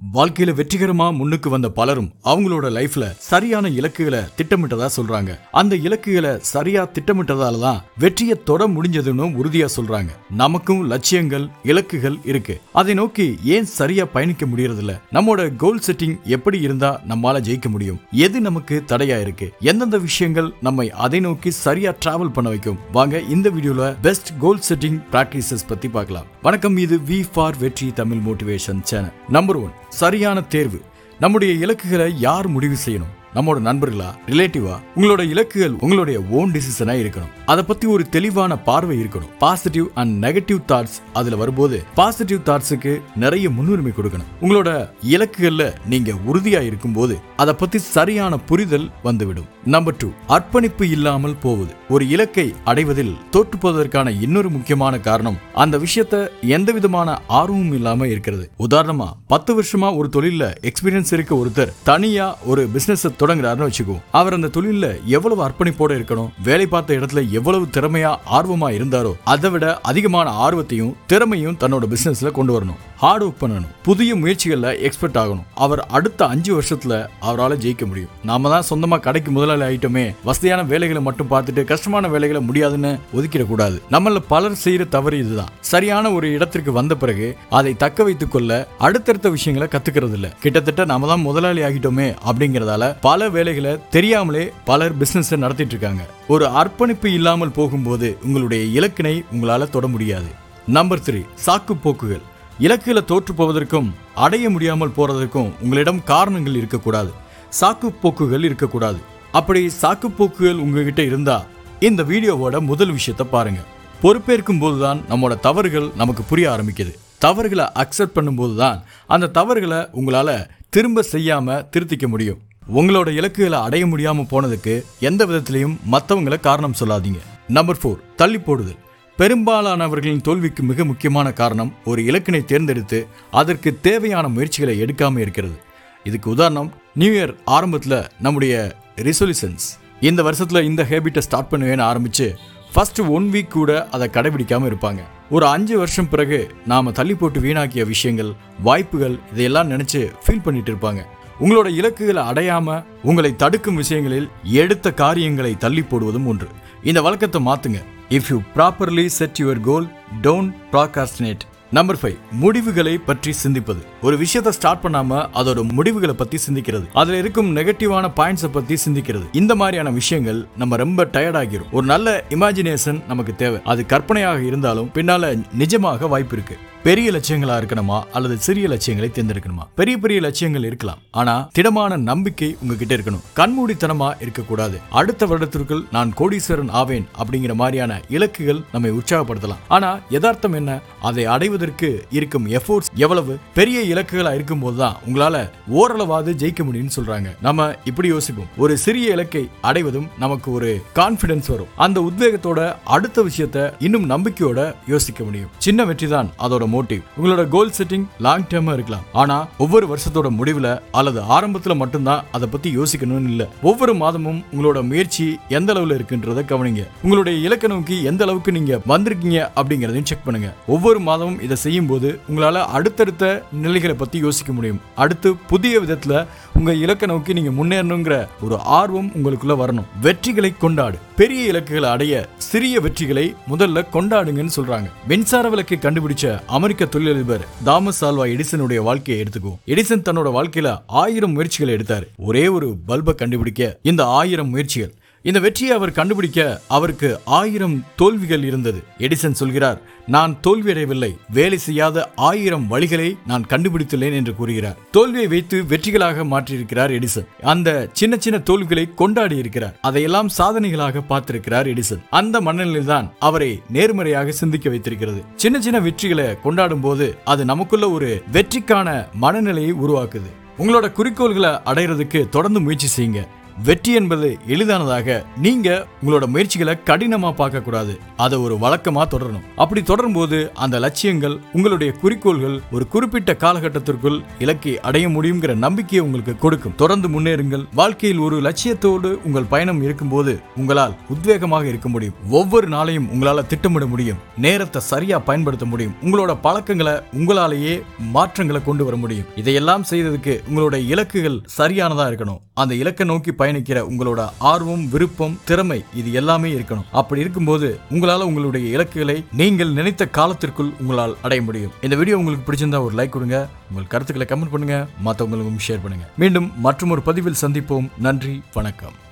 வாழ்க்கையில வெற்றிகரமா முன்னுக்கு வந்த பலரும் அவங்களோட லைஃப்ல சரியான இலக்குகளை திட்டமிட்டதா சொல்றாங்க அந்த இலக்குகளை சரியா திட்டமிட்டதால தான் வெற்றியை தொட முடிஞ்சதுன்னு உறுதியா சொல்றாங்க நமக்கும் லட்சியங்கள் இலக்குகள் இருக்கு அதை நோக்கி ஏன் சரியா பயணிக்க முடியறதில்ல நம்மோட கோல் செட்டிங் எப்படி இருந்தா நம்மால ஜெயிக்க முடியும் எது நமக்கு தடையா இருக்கு எந்தெந்த விஷயங்கள் நம்மை அதை நோக்கி சரியா டிராவல் பண்ண வைக்கும் வாங்க இந்த வீடியோல பெஸ்ட் கோல் செட்டிங் பிராக்டிசஸ் பத்தி பார்க்கலாம் வணக்கம் இது வி ஃபார் வெற்றி Tamil motivation channel number one சரியான தேர்வு நம்முடைய இலக்குகளை யார் முடிவு செய்யணும் நம்மோட நண்பர்களா ரிலேட்டிவா உங்களோட இலக்குகள் உங்களுடைய ஓன் டிசிஷனா இருக்கணும் அதை பத்தி ஒரு தெளிவான பார்வை இருக்கணும் பாசிட்டிவ் அண்ட் நெகட்டிவ் தாட்ஸ் அதுல வரும்போது பாசிட்டிவ் தாட்ஸுக்கு நிறைய முன்னுரிமை கொடுக்கணும் உங்களோட இலக்குகள்ல நீங்க உறுதியா இருக்கும்போது அதை பத்தி சரியான புரிதல் வந்துவிடும் நம்பர் டூ அர்ப்பணிப்பு இல்லாமல் போவது ஒரு இலக்கை அடைவதில் தோற்று போவதற்கான இன்னொரு முக்கியமான காரணம் அந்த விஷயத்த எந்த விதமான ஆர்வமும் இல்லாம இருக்கிறது உதாரணமா பத்து வருஷமா ஒரு தொழில்ல எக்ஸ்பீரியன்ஸ் இருக்க ஒருத்தர் தனியா ஒரு பிசினஸ் தொடங்குறாருன்னு வச்சுக்குவோம் அவர் அந்த தொழில்ல எவ்வளவு அர்ப்பணிப்போட இருக்கணும் வேலை பார்த்த இடத்துல எவ்வளவு திறமையா ஆர்வமா இருந்தாரோ அதை விட அதிகமான ஆர்வத்தையும் திறமையும் தன்னோட பிசினஸ்ல கொண்டு வரணும் ஹார்ட் ஒர்க் பண்ணணும் புதிய முயற்சிகள்ல எக்ஸ்பர்ட் ஆகணும் அவர் அடுத்த அஞ்சு வருஷத்துல அவரால் ஜெயிக்க முடியும் நாம தான் சொந்தமா கடைக்கு முதலாளி ஆயிட்டோமே வசதியான வேலைகளை மட்டும் பார்த்துட்டு கஷ்டமான வேலைகளை முடியாதுன்னு ஒதுக்கிடக்கூடாது நம்மள பலர் செய்யற தவறு இதுதான் சரியான ஒரு இடத்திற்கு வந்த பிறகு அதை தக்க வைத்துக் கொள்ள அடுத்தடுத்த விஷயங்களை கத்துக்கிறது இல்ல கிட்டத்தட்ட நாம தான் முதலாளி ஆகிட்டோமே அப்படிங்கறதால பல வேலைகளை தெரியாமலே பலர் பிசினஸ் நடத்திட்டு இருக்காங்க ஒரு அர்ப்பணிப்பு இல்லாமல் போகும்போது உங்களுடைய இலக்கினை உங்களால தொட முடியாது நம்பர் த்ரீ சாக்கு போக்குகள் இலக்குகளை தோற்று போவதற்கும் அடைய முடியாமல் போறதற்கும் உங்களிடம் காரணங்கள் இருக்கக்கூடாது சாக்கு போக்குகள் இருக்கக்கூடாது அப்படி சாக்கு போக்குகள் உங்ககிட்ட இருந்தா இந்த வீடியோவோட முதல் விஷயத்த பாருங்க பொறுப்பேற்கும் போதுதான் நம்மளோட தவறுகள் நமக்கு புரிய ஆரம்பிக்குது தவறுகளை அக்செப்ட் பண்ணும்போது தான் அந்த தவறுகளை உங்களால திரும்ப செய்யாம திருத்திக்க முடியும் உங்களோட இலக்குகளை அடைய முடியாம போனதுக்கு எந்த விதத்திலையும் மற்றவங்களை காரணம் சொல்லாதீங்க நம்பர் ஃபோர் தள்ளி போடுதல் பெரும்பாலானவர்களின் தோல்விக்கு மிக முக்கியமான காரணம் ஒரு இலக்கினை தேர்ந்தெடுத்து அதற்கு தேவையான முயற்சிகளை எடுக்காம இருக்கிறது இதுக்கு உதாரணம் நியூ இயர் ஆரம்பத்தில் நம்முடைய ரிசொல்யூஷன்ஸ் இந்த வருஷத்தில் இந்த ஹேபிட்டை ஸ்டார்ட் பண்ணுவேன்னு ஆரம்பிச்சு ஃபர்ஸ்ட் ஒன் வீக் கூட அதை கடைபிடிக்காம இருப்பாங்க ஒரு அஞ்சு வருஷம் பிறகு நாம தள்ளி போட்டு வீணாக்கிய விஷயங்கள் வாய்ப்புகள் இதையெல்லாம் நினைச்சு ஃபீல் பண்ணிட்டு இருப்பாங்க உங்களோட இலக்குகளை அடையாம உங்களை தடுக்கும் விஷயங்களில் எடுத்த காரியங்களை தள்ளி போடுவதும் ஒன்று இந்த வழக்கத்தை மாத்துங்க if you properly set your goal don't procrastinate number five முடிவுகளை பற்றி சிந்திப்பது ஒரு விஷயத்தை ஸ்டார்ட் பண்ணாம அதோட முடிவுகளை பத்தி சிந்திக்கிறது அதுல இருக்கும் நெகட்டிவான பாயிண்ட்ஸை பத்தி சிந்திக்கிறது இந்த மாதிரியான விஷயங்கள் நம்ம ரொம்ப டயர்ட் ஆகிரும் ஒரு நல்ல இமேஜினேஷன் நமக்கு தேவை அது கற்பனையாக இருந்தாலும் பின்னால நிஜமாக வாய்ப்பு இருக்கு பெரிய லட்சியங்களா இருக்கணுமா அல்லது சிறிய லட்சியங்களை தேர்ந்தெடுக்கணுமா பெரிய பெரிய லட்சியங்கள் இருக்கலாம் ஆனா திடமான நம்பிக்கை உங்ககிட்ட இருக்கணும் கண்மூடித்தனமா இருக்கக்கூடாது அடுத்த வருடத்திற்குள் நான் கோடீஸ்வரன் ஆவேன் அப்படிங்கிற மாதிரியான இலக்குகள் நம்மை உற்சாகப்படுத்தலாம் ஆனா யதார்த்தம் என்ன அதை அடைவதற்கு இருக்கும் எஃபோர்ட்ஸ் எவ்வளவு பெரிய இலக்குகளா இருக்கும் போதுதான் உங்களால ஓரளவாவது ஜெயிக்க முடியும்னு சொல்றாங்க நம்ம இப்படி யோசிப்போம் ஒரு சிறிய இலக்கை அடைவதும் நமக்கு ஒரு கான்பிடன்ஸ் வரும் அந்த உத்வேகத்தோட அடுத்த விஷயத்த இன்னும் நம்பிக்கையோட யோசிக்க முடியும் சின்ன வெற்றி தான் அதோட மோட்டிவ் உங்களோட கோல் செட்டிங் லாங் டேர்மா இருக்கலாம் ஆனா ஒவ்வொரு வருஷத்தோட முடிவுல அல்லது ஆரம்பத்துல மட்டும்தான் அதை பத்தி யோசிக்கணும்னு இல்ல ஒவ்வொரு மாதமும் உங்களோட முயற்சி எந்த அளவுல இருக்குன்றத கவனிங்க உங்களுடைய இலக்க நோக்கி எந்த அளவுக்கு நீங்க வந்திருக்கீங்க அப்படிங்கறதையும் செக் பண்ணுங்க ஒவ்வொரு மாதமும் இதை செய்யும் போது உங்களால அடுத்தடுத்த நிலைகளை பத்தி யோசிக்க முடியும் அடுத்து புதிய விதத்துல உங்க இலக்க நோக்கி நீங்க முன்னேறணுங்கிற ஒரு ஆர்வம் உங்களுக்குள்ள வரணும் வெற்றிகளை கொண்டாடு பெரிய இலக்குகளை அடைய சிறிய வெற்றிகளை முதல்ல கொண்டாடுங்கன்னு சொல்றாங்க மின்சார விளக்கை கண்டுபிடிச்ச அமெரிக்க தொழிலதிபர் தாமஸ் ஆல்வா எடிசனுடைய வாழ்க்கையை எடுத்துக்குவோம் எடிசன் தன்னோட வாழ்க்கையில ஆயிரம் முயற்சிகளை எடுத்தாரு ஒரே ஒரு பல்பை கண்டுபிடிக்க இந்த ஆயிரம் முயற்சிகள் இந்த வெற்றியை அவர் கண்டுபிடிக்க அவருக்கு ஆயிரம் தோல்விகள் இருந்தது எடிசன் சொல்கிறார் நான் தோல்வியடையவில்லை வேலை செய்யாத ஆயிரம் வழிகளை நான் கண்டுபிடித்துள்ளேன் என்று கூறுகிறார் தோல்வியை வைத்து வெற்றிகளாக மாற்றியிருக்கிறார் எடிசன் அந்த சின்ன சின்ன தோல்விகளை கொண்டாடி இருக்கிறார் அதையெல்லாம் சாதனைகளாக பார்த்திருக்கிறார் எடிசன் அந்த மனநிலையில் தான் அவரை நேர்மறையாக சிந்திக்க வைத்திருக்கிறது சின்ன சின்ன வெற்றிகளை கொண்டாடும் போது அது நமக்குள்ள ஒரு வெற்றிக்கான மனநிலையை உருவாக்குது உங்களோட குறிக்கோள்களை அடையிறதுக்கு தொடர்ந்து முயற்சி செய்யுங்க வெற்றி என்பது எளிதானதாக நீங்க உங்களோட முயற்சிகளை கடினமா பார்க்க கூடாது அதை ஒரு வழக்கமா தொடரணும் அப்படி தொடரும் போது அந்த லட்சியங்கள் உங்களுடைய குறிக்கோள்கள் ஒரு குறிப்பிட்ட காலகட்டத்திற்குள் இலக்கை அடைய முடியுங்கிற நம்பிக்கையை உங்களுக்கு கொடுக்கும் தொடர்ந்து முன்னேறுங்கள் வாழ்க்கையில் ஒரு லட்சியத்தோடு உங்கள் பயணம் இருக்கும்போது உங்களால் உத்வேகமாக இருக்க முடியும் ஒவ்வொரு நாளையும் உங்களால திட்டமிட முடியும் நேரத்தை சரியா பயன்படுத்த முடியும் உங்களோட பழக்கங்களை உங்களாலேயே மாற்றங்களை கொண்டு வர முடியும் இதையெல்லாம் செய்ததுக்கு உங்களோட இலக்குகள் சரியானதா இருக்கணும் அந்த இலக்கை நோக்கி பயணிக்கிற உங்களோட ஆர்வம் விருப்பம் திறமை இது எல்லாமே இருக்கணும் அப்படி இருக்கும்போது உங்களால உங்களுடைய இலக்குகளை நீங்கள் நினைத்த காலத்திற்குள் உங்களால் அடைய முடியும் இந்த வீடியோ உங்களுக்கு பிடிச்சிருந்தா ஒரு லைக் கொடுங்க உங்கள் கருத்துக்களை கமெண்ட் பண்ணுங்க மற்றவங்களுக்கும் ஷேர் பண்ணுங்க மீண்டும் மற்றும் ஒரு பதிவில் சந்திப்போம் நன்றி வணக்கம்